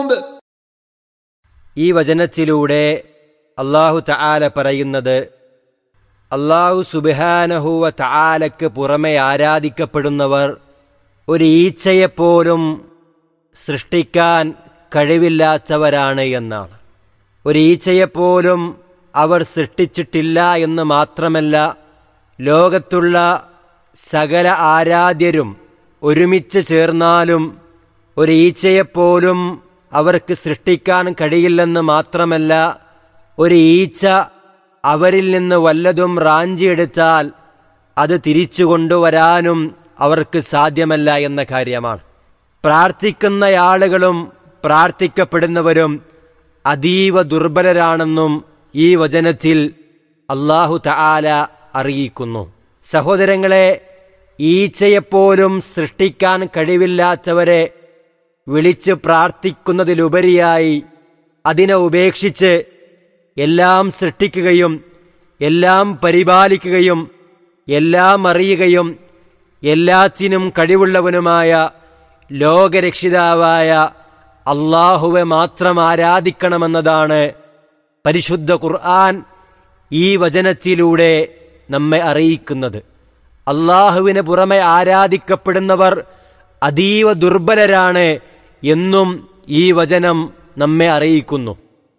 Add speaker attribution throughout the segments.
Speaker 1: ഈ വചനത്തിലൂടെ അള്ളാഹു തആല പറയുന്നത് അള്ളാഹു സുബിഹാനഹുവ തആലക്ക് പുറമെ ആരാധിക്കപ്പെടുന്നവർ ഒരു ഈച്ചയെപ്പോലും സൃഷ്ടിക്കാൻ കഴിവില്ലാത്തവരാണ് എന്നാണ് ഒരു ഈച്ചയെപ്പോലും അവർ സൃഷ്ടിച്ചിട്ടില്ല എന്ന് മാത്രമല്ല ലോകത്തുള്ള സകല ആരാധ്യരും ഒരുമിച്ച് ചേർന്നാലും ഒരു ഈച്ചയെപ്പോലും അവർക്ക് സൃഷ്ടിക്കാൻ കഴിയില്ലെന്ന് മാത്രമല്ല ഒരു ഈച്ച അവരിൽ നിന്ന് വല്ലതും റാഞ്ചിയെടുത്താൽ അത് തിരിച്ചു കൊണ്ടുവരാനും അവർക്ക് സാധ്യമല്ല എന്ന കാര്യമാണ് പ്രാർത്ഥിക്കുന്ന ആളുകളും പ്രാർത്ഥിക്കപ്പെടുന്നവരും അതീവ ദുർബലരാണെന്നും ഈ വചനത്തിൽ അള്ളാഹു തആല അറിയിക്കുന്നു സഹോദരങ്ങളെ ഈച്ചയെപ്പോലും സൃഷ്ടിക്കാൻ കഴിവില്ലാത്തവരെ വിളിച്ച് പ്രാർത്ഥിക്കുന്നതിലുപരിയായി അതിനെ ഉപേക്ഷിച്ച് എല്ലാം സൃഷ്ടിക്കുകയും എല്ലാം പരിപാലിക്കുകയും എല്ലാം അറിയുകയും എല്ലാത്തിനും കഴിവുള്ളവനുമായ ലോകരക്ഷിതാവായ അള്ളാഹുവെ മാത്രം ആരാധിക്കണമെന്നതാണ് പരിശുദ്ധ ഖുർആൻ ഈ വചനത്തിലൂടെ നമ്മെ അറിയിക്കുന്നത് അള്ളാഹുവിന് പുറമെ ആരാധിക്കപ്പെടുന്നവർ അതീവ ദുർബലരാണ് എന്നും ഈ വചനം നമ്മെ അറിയിക്കുന്നു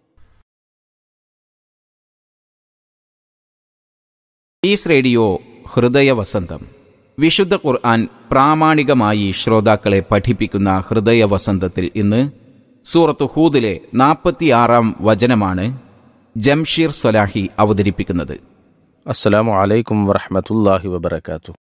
Speaker 2: ഈസ് റേഡിയോ ഹൃദയവസന്തം വിശുദ്ധ ഖുർആൻ പ്രാമാണികമായി ശ്രോതാക്കളെ പഠിപ്പിക്കുന്ന ഹൃദയവസന്തത്തിൽ ഇന്ന് സൂറത്ത് ഹൂദിലെ നാൽപ്പത്തിയാറാം വചനമാണ് ജംഷീർ സലാഹി അവതരിപ്പിക്കുന്നത്
Speaker 3: السلام عليكم ورحمة الله وبركاته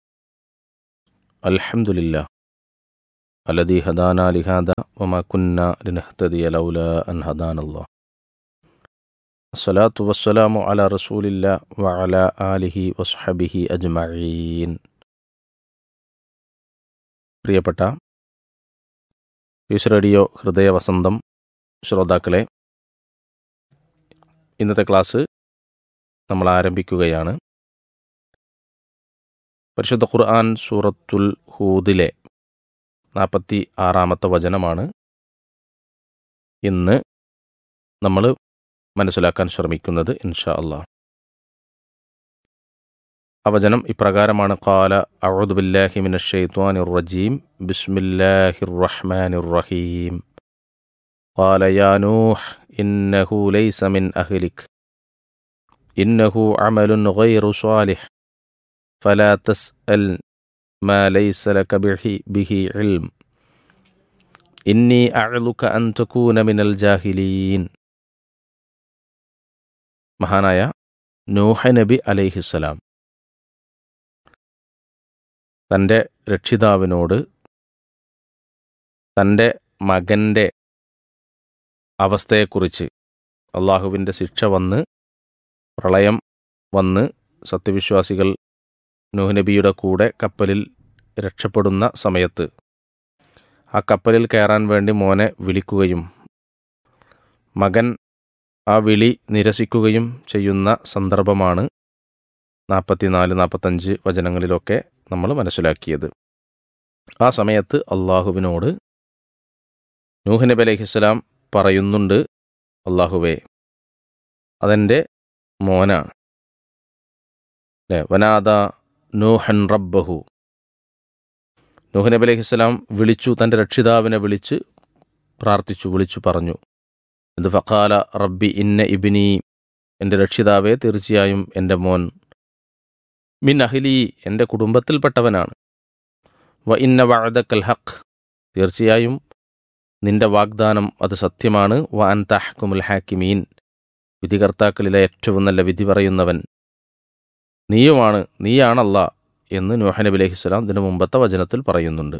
Speaker 3: الحمد لله الذي هدانا لهذا وما كنا لنهتدي لولا أن هدانا الله الصلاة والسلام على رسول الله وعلى آله وصحبه أجمعين പ്രിയപ്പെട്ട പീസ് റേഡിയോ ഹൃദയവസന്തം ശ്രോതാക്കളെ ഇന്നത്തെ ക്ലാസ് നമ്മൾ ആരംഭിക്കുകയാണ് പരിശുദ്ധ ഖുർആൻ സൂറത്തുൽ ഹൂദിലെ നാൽപ്പത്തി ആറാമത്തെ വചനമാണ് ഇന്ന് നമ്മൾ മനസ്സിലാക്കാൻ ശ്രമിക്കുന്നത് ഇൻഷാ അള്ളാഹ് ആ വചനം ഇപ്രകാരമാണ് കാല അഴുദുബില്ലാഹി മിനഷെയ്ത്വാനിർ റജീം ബിസ്മില്ലാഹിർ റഹ്മാനിർ റഹീം قال يا نوح إنه ليس من أهلك إنه عمل غير صالح فلا تسأل ما ليس لك به, به علم إني أعظك أن تكون من الجاهلين മഹാനായ നൂഹ നബി അലൈഹിസ്സലാം തൻ്റെ രക്ഷിതാവിനോട് തൻ്റെ മകൻ്റെ അവസ്ഥയെക്കുറിച്ച് അള്ളാഹുവിൻ്റെ ശിക്ഷ വന്ന് പ്രളയം വന്ന് സത്യവിശ്വാസികൾ നൂഹ് നബിയുടെ കൂടെ കപ്പലിൽ രക്ഷപ്പെടുന്ന സമയത്ത് ആ കപ്പലിൽ കയറാൻ വേണ്ടി മോനെ വിളിക്കുകയും മകൻ ആ വിളി നിരസിക്കുകയും ചെയ്യുന്ന സന്ദർഭമാണ് നാൽപ്പത്തിനാല് നാൽപ്പത്തഞ്ച് വചനങ്ങളിലൊക്കെ നമ്മൾ മനസ്സിലാക്കിയത് ആ സമയത്ത് അള്ളാഹുവിനോട് നൂഹ് നബി അലൈഹിസ്സലാം പറയുന്നുണ്ട് അള്ളാഹുവേ അതെൻ്റെ മോനാണ് അല്ലേ വനാദ നൂഹൻ റബ്ബഹു നൂഹ് നബി അലൈഹിസ്സലാം വിളിച്ചു തൻ്റെ രക്ഷിതാവിനെ വിളിച്ച് പ്രാർത്ഥിച്ചു വിളിച്ചു പറഞ്ഞു എന്ത് ഫക്കാല റബ്ബി ഇന്ന ഇബിനി എൻ്റെ രക്ഷിതാവെ തീർച്ചയായും എൻ്റെ മോൻ മിൻ അഹിലി എൻ്റെ കുടുംബത്തിൽപ്പെട്ടവനാണ് വ ഇന്ന വഅദക്കൽ ഹഖ് തീർച്ചയായും നിന്റെ വാഗ്ദാനം അത് സത്യമാണ് വ അൻ തഹ്കുമുൽ ഹാക്കിമീൻ വിധികർത്താക്കളിലെ ഏറ്റവും നല്ല വിധി പറയുന്നവൻ നീയുമാണ് നീയാണല്ല എന്ന് നൂഹ നബി അലൈഹിസ്സലാം ഇതിനു മുമ്പത്തെ വചനത്തിൽ പറയുന്നുണ്ട്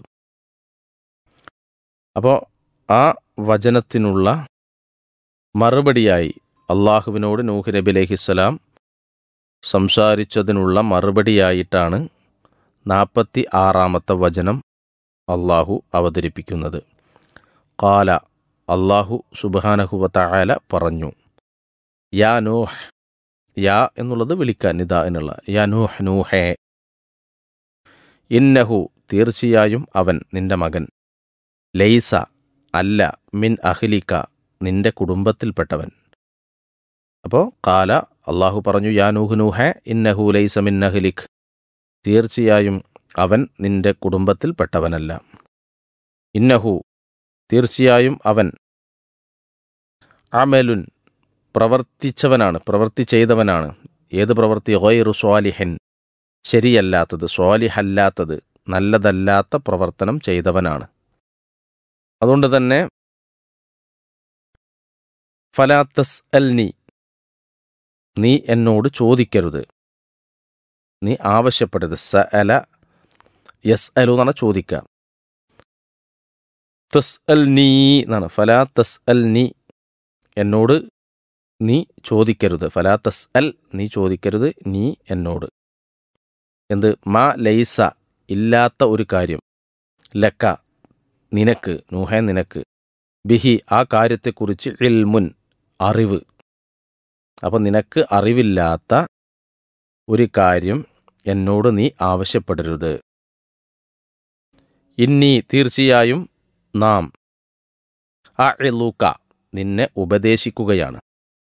Speaker 3: അപ്പോൾ ആ വചനത്തിനുള്ള മറുപടിയായി അള്ളാഹുവിനോട് നൂഹ് നബി അലൈഹിസ്സലാം സംസാരിച്ചതിനുള്ള മറുപടിയായിട്ടാണ് നാൽപ്പത്തി ആറാമത്തെ വചനം അള്ളാഹു അവതരിപ്പിക്കുന്നത് കാല അള്ളാഹു സുബാനഹുവല പറഞ്ഞു യാ നൂഹ് യാ എന്നുള്ളത് വിളിക്കാൻ ഇതാ എന്നുള്ള യാ നൂഹ് നൂഹേ ഇന്നഹു തീർച്ചയായും അവൻ നിന്റെ മകൻ ലൈസ അല്ല മിൻ അഹ്ലിക്ക നിന്റെ കുടുംബത്തിൽപ്പെട്ടവൻ അപ്പോൾ കാല അള്ളാഹു പറഞ്ഞു യാ നൂഹ് നൂഹെ ഇന്നഹു ലൈസ മിൻ അഹ്ലിക് തീർച്ചയായും അവൻ നിന്റെ കുടുംബത്തിൽപ്പെട്ടവനല്ല ഇന്നഹു തീർച്ചയായും അവൻ അമലുൻ പ്രവർത്തിച്ചവനാണ് പ്രവൃത്തി ചെയ്തവനാണ് ഏത് പ്രവൃത്തി ഗൈറു സ്വാലിഹൻ ശരിയല്ലാത്തത് സ്വാലിഹല്ലാത്തത് നല്ലതല്ലാത്ത പ്രവർത്തനം ചെയ്തവനാണ് അതുകൊണ്ട് തന്നെ ഫലാത്തസ് അൽ നീ നീ എന്നോട് ചോദിക്കരുത് നീ ആവശ്യപ്പെടരുത് സ അല യസ് അലു എന്നാണ് ചോദിക്കുക തസ് അൽ നീ എന്നാണ് ഫലാ തസ് അൽ നീ എന്നോട് നീ ചോദിക്കരുത് ഫലാ തസ് അൽ നീ ചോദിക്കരുത് നീ എന്നോട് എന്ത് മാ ലൈസ ഇല്ലാത്ത ഒരു കാര്യം ലക്ക നിനക്ക് നൂഹേ നിനക്ക് ബിഹി ആ കാര്യത്തെക്കുറിച്ച് ഇൽമുൻ അറിവ് അപ്പം നിനക്ക് അറിവില്ലാത്ത ഒരു കാര്യം എന്നോട് നീ ആവശ്യപ്പെടരുത് ഇന്നീ തീർച്ചയായും നാം ആ എലൂക്ക നിന്നെ ഉപദേശിക്കുകയാണ്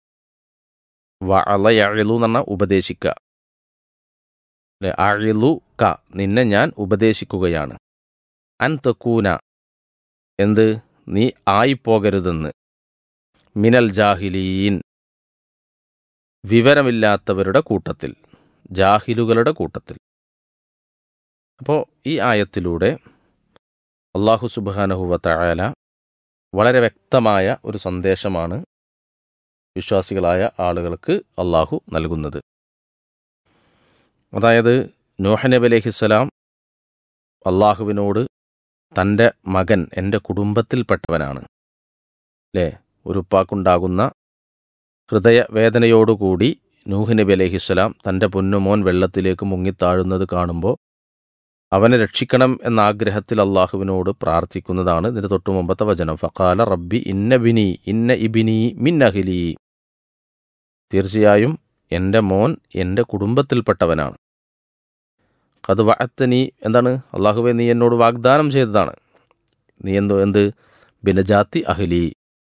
Speaker 3: വഅളയഅലു എന്ന് പറഞ്ഞാൽ ഉപദേശിക്കുക അല്ലെ അഴിലു ക നിന്നെ ഞാൻ ഉപദേശിക്കുകയാണ് അൻ തക്കൂന എന്ത് നീ ആയിപ്പോകരുതെന്ന് മിനൽ ജാഹിലീൻ വിവരമില്ലാത്തവരുടെ കൂട്ടത്തിൽ ജാഹിലുകളുടെ കൂട്ടത്തിൽ അപ്പോൾ ഈ ആയത്തിലൂടെ അള്ളാഹു സുബാനഹുവ തആല വളരെ വ്യക്തമായ ഒരു സന്ദേശമാണ് വിശ്വാസികളായ ആളുകൾക്ക് അള്ളാഹു നൽകുന്നത് അതായത് നോഹ നബി അലഹിസ്സലാം അള്ളാഹുവിനോട് തൻ്റെ മകൻ എൻ്റെ കുടുംബത്തിൽപ്പെട്ടവനാണ് അല്ലേ ഒരു ഉപ്പാക്കുണ്ടാകുന്ന ഹൃദയവേദനയോടുകൂടി നൂഹ് നബി അലഹിസ്സലാം തൻ്റെ പൊന്നുമോൻ വെള്ളത്തിലേക്ക് മുങ്ങിത്താഴുന്നത് കാണുമ്പോൾ അവനെ രക്ഷിക്കണം എന്ന ആഗ്രഹത്തിൽ അള്ളാഹുവിനോട് പ്രാർത്ഥിക്കുന്നതാണ് ഇതിന് തൊട്ടു മുമ്പത്തെ വചനം ഫക്കാല റബ്ബി ഇന്ന ബിനി ഇന്ന ഇബിനി മിൻ അഹിലി തീർച്ചയായും എൻ്റെ മോൻ എൻ്റെ കുടുംബത്തിൽപ്പെട്ടവനാണ് കത് വഅത്തനി എന്താണ് അള്ളാഹുവെ നീ എന്നോട് വാഗ്ദാനം ചെയ്തതാണ് നീ എന്തോ എന്ത് ബിനജാത്തി അഹ്ലി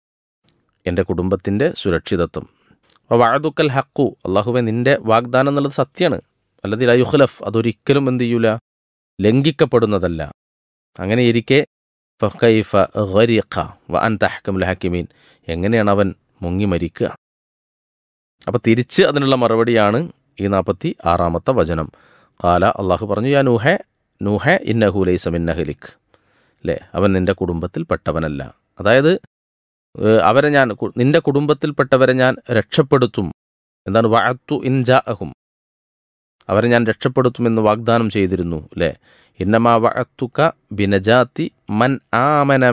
Speaker 3: എൻ്റെ കുടുംബത്തിൻ്റെ സുരക്ഷിതത്വം അപ്പോൾ വഅദുക്കൽ ഹക്കു അള്ളാഹുവെ നിന്റെ വാഗ്ദാനം എന്നുള്ളത് സത്യമാണ് അല്ലാതെ അയുഹ്ലഫ് അതൊരിക്കലും എന്ത് ചെയ്യൂല ലംഘിക്കപ്പെടുന്നതല്ല അങ്ങനെ ഇരിക്കെ ഫഖൈഫ ഗരിഖ വ അൻ തഹ്കമുൽ ഹക്കിമീൻ എങ്ങനെയാണ് അവൻ മുങ്ങി മരിക്കുക അപ്പോൾ തിരിച്ച് അതിനുള്ള മറുപടിയാണ് ഈ നാൽപ്പത്തി ആറാമത്തെ വചനം കാല അള്ളാഹു പറഞ്ഞു യാ നൂഹെ നൂഹെ ഇന്നഹു ലൈസ മിന്നഹലിക് അല്ലേ അവൻ നിന്റെ കുടുംബത്തിൽപ്പെട്ടവനല്ല അതായത് ഏഹ്, അവരെ ഞാൻ കു- നിന്റെ കുടുംബത്തിൽപ്പെട്ടവരെ ഞാൻ രക്ഷപ്പെടുത്തും എന്താണ് വഅത്തു ഇൻജാ അഹും അവരെ ഞാൻ രക്ഷപ്പെടുത്തുമെന്ന് വാഗ്ദാനം ചെയ്തിരുന്നു അല്ലേ ഇന്നമാ വഅത്തുക ബിനജാത്തി മൻ ആമന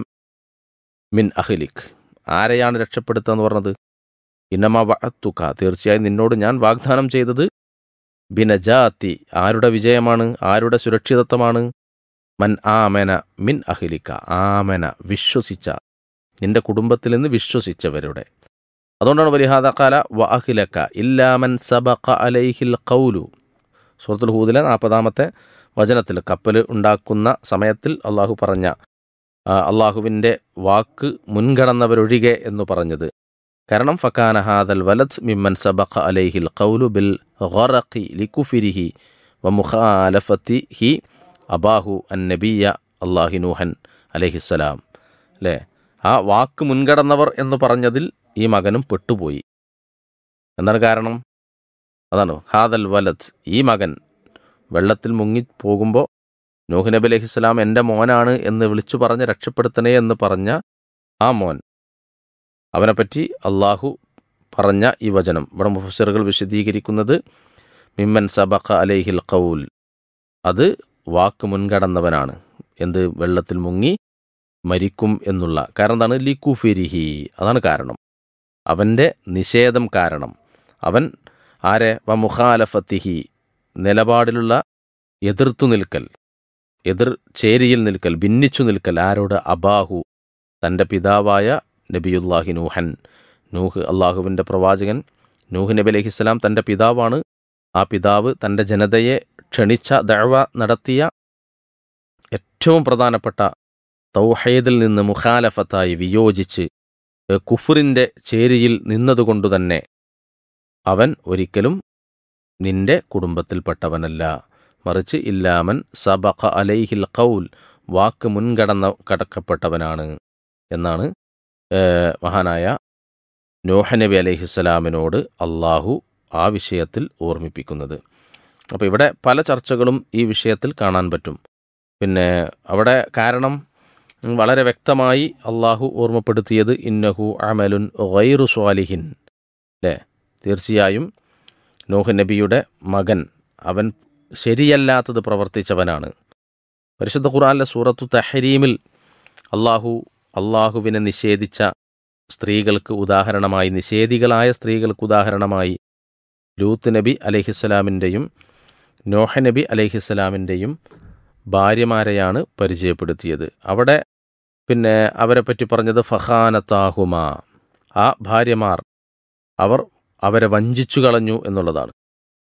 Speaker 3: മിൻ അഹ്ലിക് ആരെയാണ് രക്ഷപ്പെടുത്തുക എന്ന് പറഞ്ഞത് ഇന്നമാ വഅത്തുക തീർച്ചയായും നിന്നോട് ഞാൻ വാഗ്ദാനം ചെയ്തത് ബിനജാത്തി ആരുടെ വിജയമാണ് ആരുടെ സുരക്ഷിതത്വമാണ് മൻ ആമന മിൻ അഹ്ലിക ആമന വിശ്വസിച്ച നിന്റെ കുടുംബത്തിൽ നിന്ന് വിശ്വസിച്ചവരുടെ അതുകൊണ്ടാണ് വലിഹാദ കാല വ അഖിലക്ക ഇല്ലാമൻ സബഖ അലൈഹിൽ കൗലു സൂറത്തുൽ ഹൂദിലെ നാൽപ്പതാമത്തെ വചനത്തിൽ കപ്പൽ ഉണ്ടാക്കുന്ന സമയത്തിൽ അള്ളാഹു പറഞ്ഞ ആ, അള്ളാഹുവിൻ്റെ വാക്ക് മുൻകടന്നവരൊഴികെ എന്ന് പറഞ്ഞത് കാരണം ഫക്കാന ഹാദൽ വലത് മിമ്മൻ സബഖ അലൈഹിൽ ഖൗലു ബിൽ ഗറഖി ലികുഫിരിഹി വ മുഖാലഫത്തിഹി അബാഹു അൻ നബിയ അള്ളാഹി നൂഹൻ അലഹിസ്സലാം അല്ലേ ആ വാക്ക് മുൻകടന്നവർ എന്ന് പറഞ്ഞതിൽ ഈ മകനും പെട്ടുപോയി എന്താണ് കാരണം അതാണ് ഹാദൽ വലത് ഈ മകൻ വെള്ളത്തിൽ മുങ്ങി പോകുമ്പോൾ നൂഹ് നബി അലഹിസ്സലാം എൻ്റെ മോനാണ് എന്ന് വിളിച്ചു പറഞ്ഞ് രക്ഷപ്പെടുത്തണേ എന്ന് പറഞ്ഞ ആ മോൻ അവനെപ്പറ്റി അള്ളാഹു പറഞ്ഞ ഈ വചനം ഇവിടെ മുഫസറുകൾ വിശദീകരിക്കുന്നത് മിമ്മൻ സബഖ അലൈഹിൽ ഖൗൽ അത് വാക്ക് മുൻകടന്നവനാണ് എന്ത് വെള്ളത്തിൽ മുങ്ങി മരിക്കും എന്നുള്ള കാരണം എന്താണ് ലിക്കുഫിരിഹി അതാണ് കാരണം അവൻ്റെ നിഷേധം കാരണം അവൻ ആരെ വ മുഖാലഫത്തിഹി നിലപാടിലുള്ള എതിർത്തു നിൽക്കൽ എതിർ ചേരിയിൽ നിൽക്കൽ ഭിന്നിച്ചു നിൽക്കൽ ആരോട് അബാഹു തൻ്റെ പിതാവായ നബിയുല്ലാഹി നൂഹൻ നൂഹ് അള്ളാഹുവിൻ്റെ പ്രവാചകൻ നൂഹ് നബി അലഹിസ്സലാം തൻ്റെ പിതാവാണ് ആ പിതാവ് തൻ്റെ ജനതയെ ക്ഷണിച്ച ദഴവ നടത്തിയ ഏറ്റവും പ്രധാനപ്പെട്ട തൗഹീദിൽ നിന്ന് മുഖാലഫത്തായി വിയോജിച്ച് ഏ, കുഫറിന്റെ ചേരിയിൽ നിന്നതുകൊണ്ടുതന്നെ അവൻ ഒരിക്കലും നിന്റെ കുടുംബത്തിൽപ്പെട്ടവനല്ല മറിച്ച് ഇല്ലാമൻ സബഖ അലൈഹിൽ ഖൗൽ വാക്ക് മുൻകടന്ന കടക്കപ്പെട്ടവനാണ് എന്നാണ് ഏ, മഹാനായ നോഹനബി അലൈഹിസ്സലാമിനോട് അള്ളാഹു ആ വിഷയത്തിൽ ഓർമ്മിപ്പിക്കുന്നത് അപ്പോൾ ഇവിടെ പല ചർച്ചകളും ഈ വിഷയത്തിൽ കാണാൻ പറ്റും പിന്നെ അവിടെ കാരണം ഉം, വളരെ വ്യക്തമായി അള്ളാഹു ഓർമ്മപ്പെടുത്തിയത് ഇന്നഹു അമലുൻ ഗൈറു സ്വാലിഹിൻ അല്ലേ തീർച്ചയായും നോഹ് നബിയുടെ മകൻ അവൻ ശരിയല്ലാത്തത് പ്രവർത്തിച്ചവനാണ് പരിശുദ്ധ ഖുർആനിലെ സൂറത്തു തഹരീമിൽ അള്ളാഹു അള്ളാഹുവിനെ നിഷേധിച്ച സ്ത്രീകൾക്ക് ഉദാഹരണമായി നിഷേധികളായ സ്ത്രീകൾക്ക് ഉദാഹരണമായി ലൂത്ത് നബി അലഹിസ്സലാമിൻ്റെയും നോഹ നബി അലഹിസ്സലാമിൻ്റെയും ഭാര്യമാരെയാണ് പരിചയപ്പെടുത്തിയത് അവിടെ പിന്നെ അവരെ പറ്റി പറഞ്ഞത് ഫഹാനത്താഹുമ ആ ഭാര്യമാർ അവർ അവരെ വഞ്ചിച്ചു കളഞ്ഞു എന്നുള്ളതാണ്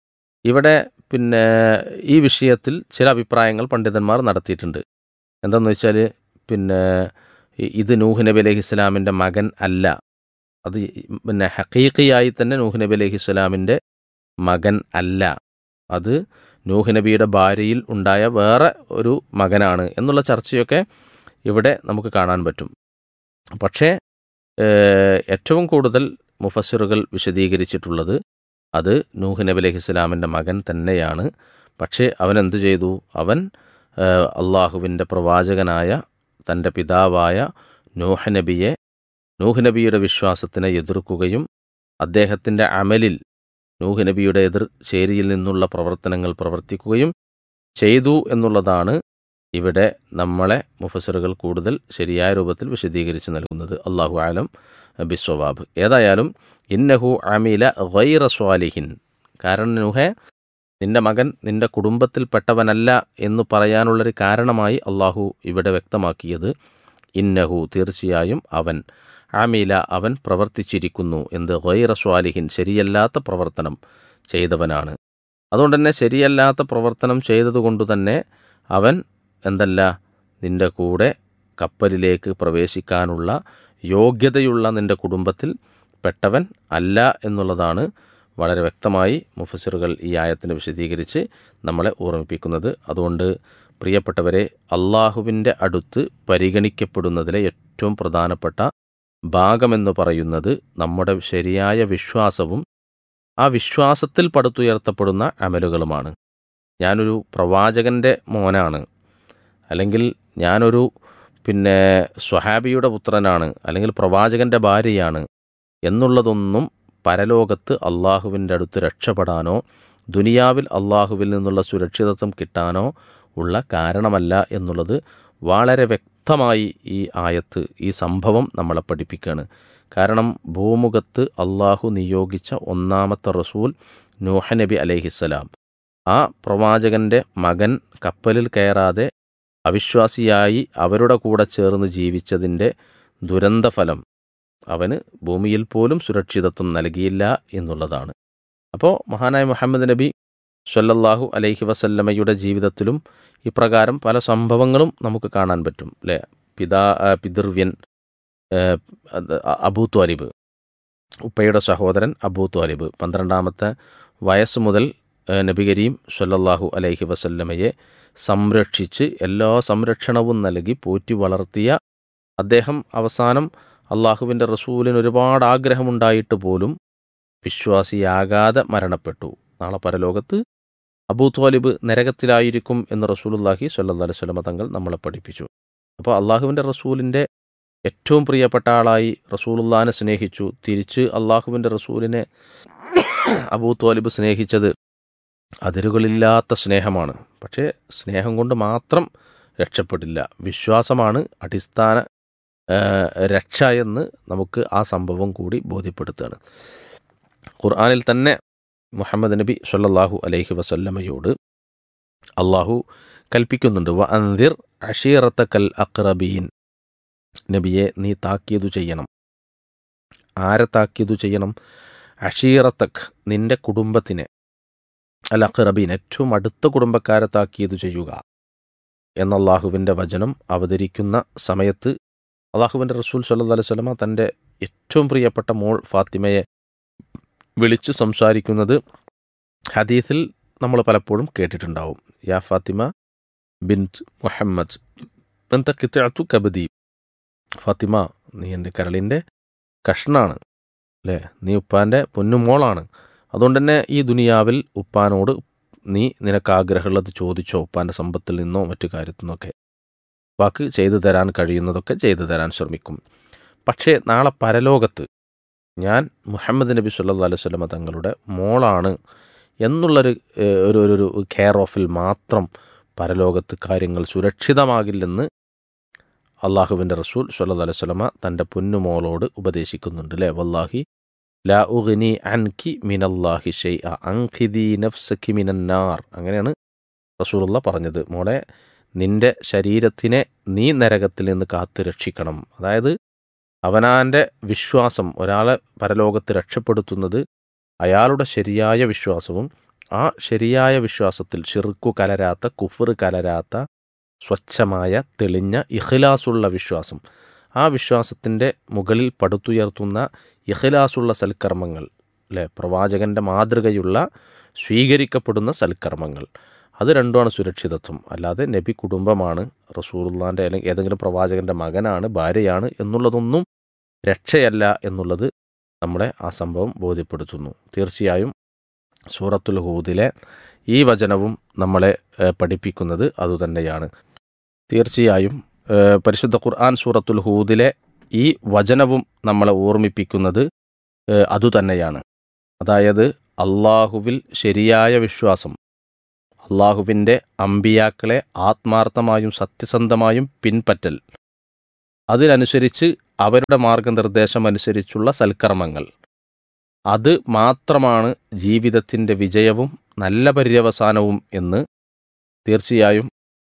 Speaker 3: ഇവിടെ പിന്നെ ഈ വിഷയത്തിൽ ചില അഭിപ്രായങ്ങൾ പണ്ഡിതന്മാർ നടത്തിയിട്ടുണ്ട് എന്താണെന്ന് വെച്ചാൽ പിന്നെ ഇ- ഇത് നൂഹ് നബി അലൈഹി ഇസ്ലാമിൻ്റെ മകൻ അല്ല അത് ഈ- പിന്നെ ഹക്കീഖിയായി തന്നെ നൂഹ് നബി അലൈഹി ഇസ്ലാമിൻ്റെ മകൻ അല്ല അത് നൂഹ് നബിയുടെ ഭാര്യയിൽ ഉണ്ടായ വേറെ ഒരു മകനാണ് എന്നുള്ള ചർച്ചയൊക്കെ ഇവിടെ നമുക്ക് കാണാൻ പറ്റും പക്ഷേ ഏഹ്, ഏറ്റവും കൂടുതൽ മുഫസ്സിറുകൾ വിശദീകരിച്ചിട്ടുള്ളത് അത് നൂഹ് നബി അലൈഹി ഇസ്ലാമിൻ്റെ മകൻ തന്നെയാണ് പക്ഷേ അവൻ എന്തു ചെയ്തു അവൻ ഏഹ്, അള്ളാഹുവിൻ്റെ പ്രവാചകനായ തൻ്റെ പിതാവായ നൂഹ് നബിയെ നൂഹ് നബിയുടെ വിശ്വാസത്തിനെ എതിർക്കുകയും അദ്ദേഹത്തിൻ്റെ അമലിൽ നൂഹ് നബിയുടെ എതിർ ചേരിയിൽ നിന്നുള്ള പ്രവർത്തനങ്ങൾ പ്രവർത്തിക്കുകയും ചെയ്തു എന്നുള്ളതാണ് ഇവിടെ നമ്മളെ മുഫസറുകൾ കൂടുതൽ ശരിയായ രൂപത്തിൽ വിശദീകരിച്ച് നൽകുന്നത് അള്ളാഹു ആലം ബിസ്വവാബ് ഏതായാലും ഇന്നഹു അമില ഗൈറ സ്വാലിഹിൻ കാരണം നൂഹെ നിന്റെ മകൻ നിന്റെ കുടുംബത്തിൽപ്പെട്ടവനല്ല എന്ന് പറയാനുള്ളൊരു കാരണമായി അള്ളാഹു ഇവിടെ വ്യക്തമാക്കിയത് ഇന്നഹു തീർച്ചയായും അവൻ ആമീല അവൻ പ്രവർത്തിച്ചിരിക്കുന്നു എന്ത് ഗൈറ സ്വാലിഹിൻ ശരിയല്ലാത്ത പ്രവർത്തനം ചെയ്തവനാണ് അതുകൊണ്ട് തന്നെ ശരിയല്ലാത്ത പ്രവർത്തനം ചെയ്തതുകൊണ്ട് തന്നെ അവൻ എന്തല്ല നിന്റെ കൂടെ കപ്പലിലേക്ക് പ്രവേശിക്കാനുള്ള യോഗ്യതയുള്ള നിന്റെ കുടുംബത്തിൽ പെട്ടവൻ അല്ല എന്നുള്ളതാണ് വളരെ വ്യക്തമായി മുഫസിറുകൾ ഈ ആയത്തിനെ വിശദീകരിച്ച് നമ്മളെ ഓർമ്മിപ്പിക്കുന്നത് അതുകൊണ്ട് പ്രിയപ്പെട്ടവരെ അള്ളാഹുവിൻ്റെ അടുത്ത് പരിഗണിക്കപ്പെടുന്നതിലെ ഏറ്റവും പ്രധാനപ്പെട്ട ഭാഗമെന്ന് പറയുന്നത് നമ്മുടെ ശരിയായ വിശ്വാസവും ആ വിശ്വാസത്തിൽ പടുത്തുയർത്തപ്പെടുന്ന അമലുകളുമാണ് ഞാനൊരു പ്രവാചകൻ്റെ മോനാണ് അല്ലെങ്കിൽ ഞാനൊരു പിന്നെ സ്വഹാബിയുടെ പുത്രനാണ് അല്ലെങ്കിൽ പ്രവാചകൻ്റെ ഭാര്യയാണ് എന്നുള്ളതൊന്നും പരലോകത്ത് അള്ളാഹുവിൻ്റെ അടുത്ത് രക്ഷപ്പെടാനോ ദുനിയാവിൽ അള്ളാഹുവിൽ നിന്നുള്ള സുരക്ഷിതത്വം കിട്ടാനോ ഉള്ള കാരണമല്ല എന്നുള്ളത് വളരെ വ്യക്തമായി ഈ ആയത്ത് ഈ സംഭവം നമ്മളെ പഠിപ്പിക്കുകയാണ് കാരണം ഭൂമുഖത്ത് അള്ളാഹു നിയോഗിച്ച ഒന്നാമത്തെ റസൂൽ നൂഹ നബി അലൈഹിസ്സലാം ആ പ്രവാചകന്റെ മകൻ കപ്പലിൽ കയറാതെ അവിശ്വാസിയായി അവരുടെ കൂടെ ചേർന്ന് ജീവിച്ചതിൻ്റെ ദുരന്തഫലം അവന് ഭൂമിയിൽ പോലും സുരക്ഷിതത്വം നൽകിയില്ല എന്നുള്ളതാണ് അപ്പോൾ മഹാനായ മുഹമ്മദ് നബി സ്വല്ലല്ലാഹു അലൈഹി വസല്ലമയുടെ ജീവിതത്തിലും ഇപ്രകാരം പല സംഭവങ്ങളും നമുക്ക് കാണാൻ പറ്റും അല്ലേ പിതാ ആ, പിതൃവ്യൻ ആ, അത് അബൂ ത്വാലിബ് ഉപ്പയുടെ സഹോദരൻ അബൂ ത്വാലിബ് പന്ത്രണ്ടാമത്തെ വയസ്സ് മുതൽ ആ, നബി കരീം സ്വല്ലല്ലാഹു അലൈഹി വസല്ലമയെ സംരക്ഷിച്ച് എല്ലാ സംരക്ഷണവും നൽകി പോറ്റി വളർത്തിയ അദ്ദേഹം അവസാനം അള്ളാഹുവിൻ്റെ റസൂലിന് ഒരുപാട് ആഗ്രഹമുണ്ടായിട്ട് പോലും വിശ്വാസിയാകാതെ മരണപ്പെട്ടു നാളെ പരലോകത്ത് അബൂ ത്വാലിബ് നരകത്തിലായിരിക്കും എന്ന് റസൂലുല്ലാഹി സ്വല്ലല്ലാഹു അലൈഹി വസല്ലമ തങ്ങൾ നമ്മളെ പഠിപ്പിച്ചു അപ്പോൾ അള്ളാഹുവിൻ്റെ റസൂലിൻ്റെ ഏറ്റവും പ്രിയപ്പെട്ട ആളായി റസൂലുല്ലാനെ സ്നേഹിച്ചു തിരിച്ച് അള്ളാഹുവിൻ്റെ റസൂലിനെ അബൂ ത്വാലിബ് സ്നേഹിച്ചത് അതിരുകളില്ലാത്ത സ്നേഹമാണ് പക്ഷേ സ്നേഹം കൊണ്ട് മാത്രം രക്ഷപ്പെടില്ല വിശ്വാസമാണ് അടിസ്ഥാന ആ, രക്ഷ എന്ന് നമുക്ക് ആ സംഭവം കൂടി ബോധ്യപ്പെടുത്തുകയാണ് ഖുർആനിൽ തന്നെ മുഹമ്മദ് നബി സല്ലല്ലാഹു അലൈഹി വസല്ലമയോട് അള്ളാഹു കൽപ്പിക്കുന്നുണ്ട് വ അൻതിർ അഷീറത്തക്കൽ അക്രബീൻ നബിയെ നീ താക്കീതു ചെയ്യണം ആരെ താക്കീതു ചെയ്യണം അഷീറത്തക് നിന്റെ കുടുംബത്തിനെ അൽ അഖറബീൻ ഏറ്റവും അടുത്ത കുടുംബക്കാരെ താക്കീതു ചെയ്യുക എന്ന അള്ളാഹുവിൻ്റെ വചനം അവതരിക്കുന്ന സമയത്ത് അള്ളാഹുവിൻ്റെ റസൂൽ സല്ലല്ലാഹു അലൈഹി വസല്ലമ തൻ്റെ ഏറ്റവും പ്രിയപ്പെട്ട മോൾ ഫാത്തിമയെ വിളിച്ച് സംസാരിക്കുന്നത് ഹദീസിൽ നമ്മൾ പലപ്പോഴും കേട്ടിട്ടുണ്ടാവും യാ ഫാത്തിമ ബിൻത് മുഹമ്മദ് ബന്ത കിത്തു കബദി ഫാത്തിമ നീ എൻ്റെ കരളിൻ്റെ കഷ്ണാണ് അല്ലേ നീ ഉപ്പാൻ്റെ പൊന്നുമോളാണ് അതുകൊണ്ട് തന്നെ ഈ ദുനിയാവിൽ ഉപ്പാനോട് നീ നിനക്ക് ആഗ്രഹമുള്ളത് ചോദിച്ചോ ഉപ്പാൻ്റെ സമ്പത്തിൽ നിന്നോ മറ്റു കാര്യത്തിൽ നിന്നൊക്കെ വാക്ക് ചെയ്തു തരാൻ കഴിയുന്നതൊക്കെ ചെയ്തു തരാൻ ശ്രമിക്കും പക്ഷേ നാളെ പരലോകത്ത് ഞാൻ മുഹമ്മദ് നബി സല്ലല്ലാഹു അലൈഹി വസല്ലമ തങ്ങളുടെ മോളാണ് എന്നുള്ളൊരു ഏഹ്, ഒരു ഒരു ഒരു കെയർ ഓഫിൽ മാത്രം പരലോകത്ത് കാര്യങ്ങൾ സുരക്ഷിതമാകില്ലെന്ന് അള്ളാഹുവിൻ്റെ റസൂൽ സല്ലല്ലാഹു അലൈഹി വസല്ലമ തൻ്റെ പൊന്നുമോളോട് ഉപദേശിക്കുന്നുണ്ട് അല്ലേ വല്ലാഹി ലാ ഉഗ്നി അൻകി മിനല്ലാഹി ഷൈഅ അൻഖിദി നഫ്സക്കി മിനന്നാർ അങ്ങനെയാണ് റസൂലുള്ള പറഞ്ഞത് മോളെ നിന്റെ ശരീരത്തിനെ നീ നരകത്തിൽ നിന്ന് കാത്തു രക്ഷിക്കണം അതായത് അവനാൻ്റെ വിശ്വാസം ഒരാളെ പരലോകത്ത് രക്ഷപ്പെടുത്തുന്നത് അയാളുടെ ശരിയായ വിശ്വാസവും ആ ശരിയായ വിശ്വാസത്തിൽ ഷിർക്കു കലരാത്ത കുഫർ കലരാത്ത സ്വച്ഛമായ തെളിഞ്ഞ ഇഖ്ലാസുള്ള വിശ്വാസം ആ വിശ്വാസത്തിൻ്റെ മുകളിൽ പടുത്തുയർത്തുന്ന ഇഖ്ലാസുള്ള സൽക്കർമ്മങ്ങൾ അല്ലേ പ്രവാചകൻ്റെ മാതൃകയുള്ള സ്വീകരിക്കപ്പെടുന്ന സൽക്കർമ്മങ്ങൾ അത് രണ്ടുമാണ് സുരക്ഷിതത്വം അല്ലാതെ നബി കുടുംബമാണ് റസൂറുല്ലാൻ്റെ അല്ലെങ്കിൽ ഏതെങ്കിലും പ്രവാചകൻ്റെ മകനാണ് ഭാര്യയാണ് എന്നുള്ളതൊന്നും രക്ഷയല്ല എന്നുള്ളത് നമ്മളെ ആ സംഭവം ബോധ്യപ്പെടുത്തുന്നു തീർച്ചയായും സൂറത്തുൽ ഹൂദിലെ ഈ വചനവും നമ്മളെ ഏഹ്, പഠിപ്പിക്കുന്നത് അതുതന്നെയാണ് തീർച്ചയായും ഏഹ്, പരിശുദ്ധ ഖുർആൻ സൂറത്തുൽ ഹൂദിലെ ഈ വചനവും നമ്മളെ ഓർമ്മിപ്പിക്കുന്നത് ഏഹ്, അതുതന്നെയാണ് അതായത് അള്ളാഹുവിൽ ശരിയായ വിശ്വാസം അള്ളാഹുവിൻ്റെ അമ്പിയാക്കളെ ആത്മാർത്ഥമായും സത്യസന്ധമായും പിൻപറ്റൽ അതിനനുസരിച്ച് അവരുടെ മാർഗനിർദ്ദേശം അനുസരിച്ചുള്ള സൽക്കർമ്മങ്ങൾ അത് മാത്രമാണ് ജീവിതത്തിൻ്റെ വിജയവും നല്ല പര്യവസാനവും എന്ന് തീർച്ചയായും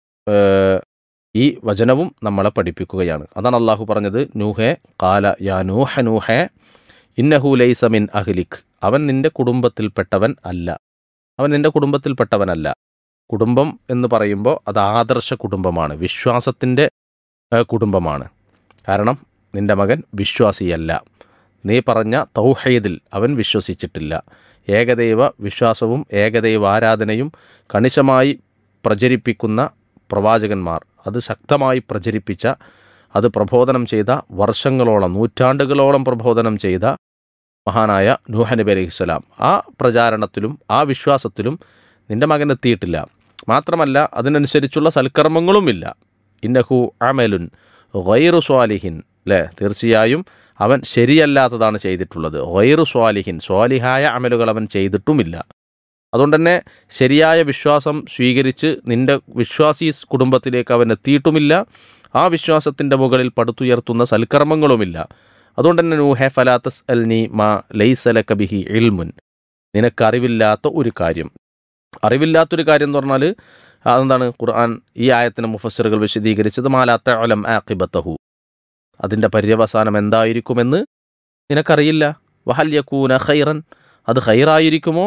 Speaker 3: ഏഹ്, ഈ വചനവും നമ്മളെ പഠിപ്പിക്കുകയാണ് അതാണ് അള്ളാഹു പറഞ്ഞത് നൂഹെ കാല യാ നൂഹ നൂഹെ ഇന്നഹു ലൈസ മിൻ അഹ്ലിക് അവൻ നിന്റെ കുടുംബത്തിൽപ്പെട്ടവൻ അല്ല അവൻ നിന്റെ കുടുംബത്തിൽപ്പെട്ടവനല്ല കുടുംബം എന്ന് പറയുമ്പോൾ അത് ആദർശ കുടുംബമാണ് വിശ്വാസത്തിൻ്റെ ഏഹ്, കുടുംബമാണ് കാരണം നിന്റെ മകൻ വിശ്വാസിയല്ല നീ പറഞ്ഞ തൗഹീദിൽ അവൻ വിശ്വസിച്ചിട്ടില്ല ഏകദൈവ വിശ്വാസവും ഏകദൈവ ആരാധനയും കണിശമായി പ്രചരിപ്പിക്കുന്ന പ്രവാചകന്മാർ അത് ശക്തമായി പ്രചരിപ്പിച്ച അത് പ്രബോധനം ചെയ്ത വർഷങ്ങളോളം നൂറ്റാണ്ടുകളോളം പ്രബോധനം ചെയ്ത മഹാനായ നൂഹ നബി അലൈഹിസ്സലാം ആ പ്രചാരണത്തിലും ആ വിശ്വാസത്തിലും നിന്റെ മകൻ എത്തിയിട്ടില്ല മാത്രമല്ല അതിനനുസരിച്ചുള്ള സൽക്കർമ്മങ്ങളുമില്ല ഇന്നഹു അമലുൻ ഗൈറു സ്വാലിഹിൻ അല്ലേ തീർച്ചയായും അവൻ ശരിയല്ലാത്തതാണ് ചെയ്തിട്ടുള്ളത് ഗൈറു സ്വാലിഹിൻ സ്വാലിഹായ അമലുകൾ അവൻ ചെയ്തിട്ടുമില്ല അതുകൊണ്ട് തന്നെ ശരിയായ വിശ്വാസം സ്വീകരിച്ച് നിന്റെ വിശ്വാസി കുടുംബത്തിലേക്ക് അവൻ എത്തിയിട്ടുമില്ല ആ വിശ്വാസത്തിൻ്റെ മുകളിൽ പടുത്തുയർത്തുന്ന സൽക്കർമ്മങ്ങളുമില്ല അതുകൊണ്ട് തന്നെ നൂഹെ ഫലാത്തസ് അൽ നീ മാ ലൈസല കബിഹി ഇൽമുൻ നിനക്ക് അറിവില്ലാത്ത ഒരു കാര്യം അറിവില്ലാത്തൊരു കാര്യം എന്ന് പറഞ്ഞാൽ അതെന്താണ് ഖുർആൻ ഈ ആയത്തിന് മുഫസ്സിറുകൾ വിശദീകരിച്ചത് മാലാത്ത അലം ആഖിബത്തഹു അതിൻ്റെ പര്യവസാനം എന്തായിരിക്കുമെന്ന് നിനക്കറിയില്ല വഹൽ യക്കൂന ഖൈറൻ അത് ഖൈറായിരിക്കുമോ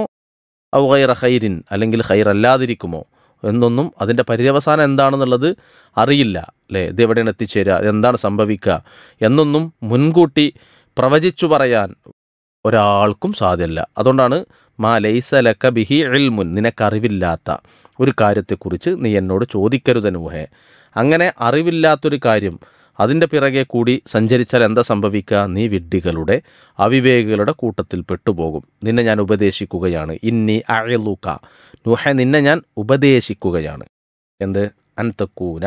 Speaker 3: ഔ ഖൈറ ഖൈരിൻ അല്ലെങ്കിൽ ഖൈറല്ലാതിരിക്കുമോ എന്നൊന്നും അതിൻ്റെ പര്യവസാനം എന്താണെന്നുള്ളത് അറിയില്ല അല്ലേ ഇത് എവിടെയാണ് എത്തിച്ചേരുക എന്താണ് സംഭവിക്കുക എന്നൊന്നും മുൻകൂട്ടി പ്രവചിച്ചു പറയാൻ ഒരാൾക്കും സാധ്യമല്ല അതുകൊണ്ടാണ് മാ ലൈസ ലക്ക ബിഹി ഇൽമുൻ നിനക്കറിവില്ലാത്ത ഒരു കാര്യത്തെക്കുറിച്ച് നീ എന്നോട് ചോദിക്കരുത് നൂഹെ അങ്ങനെ അറിവില്ലാത്തൊരു കാര്യം അതിൻ്റെ പിറകെ കൂടി സഞ്ചരിച്ചാൽ എന്താ സംഭവിക്കുക നീ വിഡ്ഢികളുടെ അവിവേകികളുടെ കൂട്ടത്തിൽ പെട്ടുപോകും നിന്നെ ഞാൻ ഉപദേശിക്കുകയാണ് ഇന്നി അയലൂക്ക നൂഹ നിന്നെ ഞാൻ ഉപദേശിക്കുകയാണ് എന്ത് അൻതക്കൂന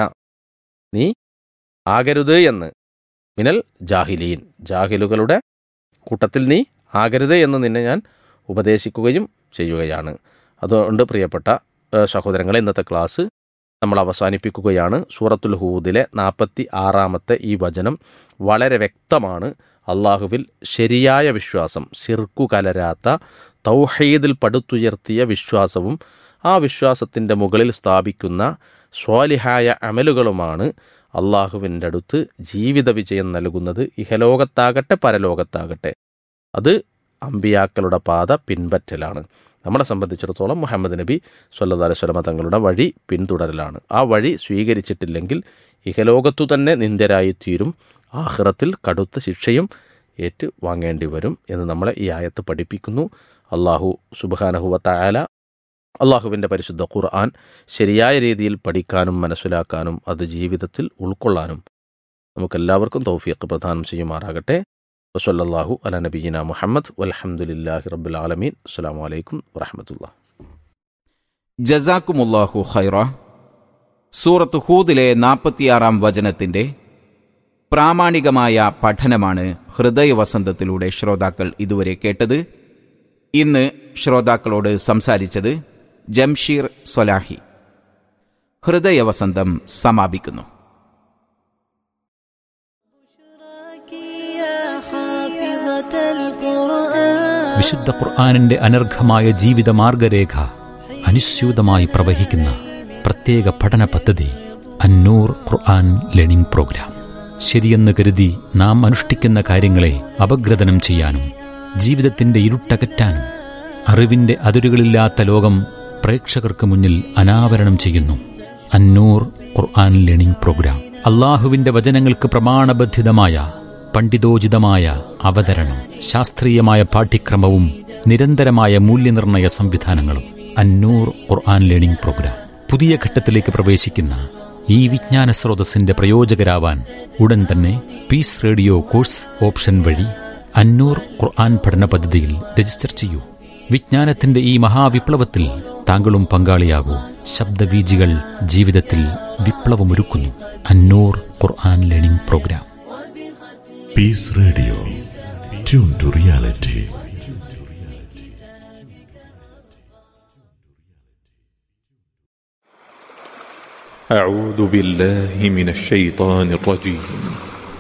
Speaker 3: നീ ആകരുത് എന്ന് മിനൽ ജാഹിലീൻ ജാഹിലുകളുടെ കൂട്ടത്തിൽ നീ ആകരുത് എന്ന് നിന്നെ ഞാൻ ഉപദേശിക്കുകയും ചെയ്യുകയാണ് അതുകൊണ്ട് പ്രിയപ്പെട്ട ഏഹ്, സഹോദരങ്ങളെ ഇന്നത്തെ ക്ലാസ് നമ്മൾ അവസാനിപ്പിക്കുകയാണ് സൂറത്തുൽ ഹൂദിലെ നാൽപ്പത്തി ആറാമത്തെ ഈ വചനം വളരെ വ്യക്തമാണ് അള്ളാഹുവിൽ ശരിയായ വിശ്വാസം ശിർക്കു കലരാത്ത തൗഹീദിൽ പടുത്തുയർത്തിയ വിശ്വാസവും ആ വിശ്വാസത്തിൻ്റെ മുകളിൽ സ്ഥാപിക്കുന്ന സ്വാലിഹായ അമലുകളുമാണ് അള്ളാഹുവിൻ്റെ അടുത്ത് ജീവിത വിജയം നൽകുന്നത് ഇഹലോകത്താകട്ടെ പരലോകത്താകട്ടെ അത് അമ്പിയാക്കളുടെ പാത പിൻപറ്റലാണ് നമ്മളെ സംബന്ധിച്ചിടത്തോളം മുഹമ്മദ് നബി സല്ലാ അലൈഹി സ്വലമ തങ്ങളുടെ വഴി പിന്തുടരലാണ് ആ വഴി സ്വീകരിച്ചിട്ടില്ലെങ്കിൽ ഇഹലോകത്തു തന്നെ നിന്ദരായി തീരും ആഹ്റത്തിൽ കടുത്ത ശിക്ഷയും ഏറ്റ് വാങ്ങേണ്ടി വരും എന്ന് നമ്മളെ ഈ ആയത്ത് പഠിപ്പിക്കുന്നു അള്ളാഹു സുബാനഹുവ തയാല അള്ളാഹുവിൻ്റെ പരിശുദ്ധ ഖുർആൻ ശരിയായ രീതിയിൽ പഠിക്കാനും മനസ്സിലാക്കാനും അത് ജീവിതത്തിൽ ഉൾക്കൊള്ളാനും നമുക്കെല്ലാവർക്കും തൗഫീഖ് പ്രദാനം ചെയ്യുമാറാകട്ടെ വസല്ലാഹു അല നബീന മുഹമ്മദ് വലഹമുല്ലാഹി റബ്ബുൽ ആലമീൻ അസ്സാം വലൈക്കും വറഹമത്തുള്ള
Speaker 2: ജസാക്കുമുല്ലാഹു ഖൈറ സൂറത്ത് ഹൂദിലെ നാൽപ്പത്തിയാറാം വചനത്തിന്റെ പ്രാമാണികമായ പഠനമാണ് ഹൃദയവസന്തത്തിലൂടെ ശ്രോതാക്കൾ ഇതുവരെ കേട്ടത് ഇന്ന് ശ്രോതാക്കളോട് സംസാരിച്ചത് ജംഷീർ സൊലാഹി ഹൃദയവസന്തം സമാപിക്കുന്നു
Speaker 4: വിശുദ്ധ ഖുർആാനിന്റെ അനർഘമായ ജീവിത മാർഗരേഖ അനുസ്യൂതമായി പ്രവഹിക്കുന്ന പ്രത്യേക പഠന പദ്ധതി അന്നൂർ ഖുർആൻ ലേണിംഗ് പ്രോഗ്രാം ശരിയെന്ന് കരുതി നാം അനുഷ്ഠിക്കുന്ന കാര്യങ്ങളെ അപഗ്രഥനം ചെയ്യാനും ജീവിതത്തിന്റെ ഇരുട്ടകറ്റാനും അറിവിന്റെ അതിരുകളില്ലാത്ത ലോകം പ്രേക്ഷകർക്ക് മുന്നിൽ അനാവരണം ചെയ്യുന്നു അന്നൂർ ഖുർആൻ ലേണിംഗ് പ്രോഗ്രാം അള്ളാഹുവിന്റെ വചനങ്ങൾക്ക് പ്രമാണബദ്ധിതമായ പണ്ഡിതോചിതമായ അവതരണം ശാസ്ത്രീയമായ പാഠ്യക്രമവും നിരന്തരമായ മൂല്യനിർണയ സംവിധാനങ്ങളും അന്നൂർ ഖുർആൻ ലേണിംഗ് പ്രോഗ്രാം പുതിയ ഘട്ടത്തിലേക്ക് പ്രവേശിക്കുന്ന ഈ വിജ്ഞാന സ്രോതസ്സിന്റെ പ്രയോജകരാവാൻ ഉടൻ തന്നെ പീസ് റേഡിയോ കോഴ്സ് ഓപ്ഷൻ വഴി അന്നൂർ ഖുർആൻ പഠന പദ്ധതിയിൽ രജിസ്റ്റർ ചെയ്യൂ വിജ്ഞാനത്തിന്റെ ഈ മഹാവിപ്ലവത്തിൽ താങ്കളും പങ്കാളിയാകൂ ശബ്ദവീജികൾ ജീവിതത്തിൽ വിപ്ലവമൊരുക്കുന്നു അന്നൂർ ഖുർആൻ learning program
Speaker 5: Peace Radio. Tune to reality.
Speaker 6: أعوذ بالله من الشيطان الرجيم